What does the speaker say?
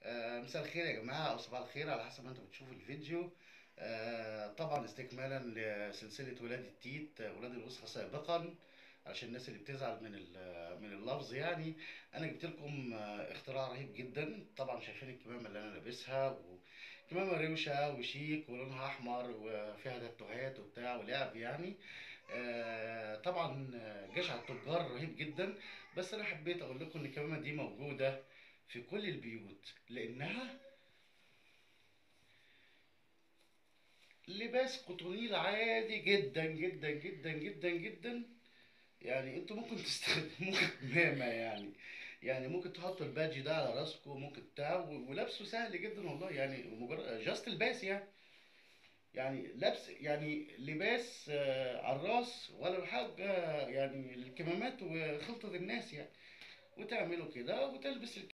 آه، مساء الخير يا جماعة أو صباح الخير على حسب ما أنتوا بتشوفوا الفيديو آه، طبعا استكمالا لسلسلة ولاد التيت آه، ولاد الوسخة سابقا عشان الناس اللي بتزعل من ال- من اللفظ يعني أنا جبت لكم آه، اختراع رهيب جدا طبعا شايفين الكمامة اللي أنا لابسها وكمامة روشة وشيك ولونها أحمر وفيها تاتوهات وبتاع ولعب يعني آه، طبعا آه، جشع التجار رهيب جدا بس أنا حبيت أقول لكم إن الكمامة دي موجودة في كل البيوت لانها لباس قطنيل عادي جدا جدا جدا جدا جدا يعني انتوا ممكن تستخدموه كمامة يعني يعني ممكن تحطوا البادج ده على راسكم ممكن بتاع و- ولبسه سهل جدا والله يعني مجرد جاست الباس يعني يعني لبس يعني لباس آه، على الراس ولا حاجة يعني الكمامات وخلطة الناس يعني وتعملوا كده وتلبس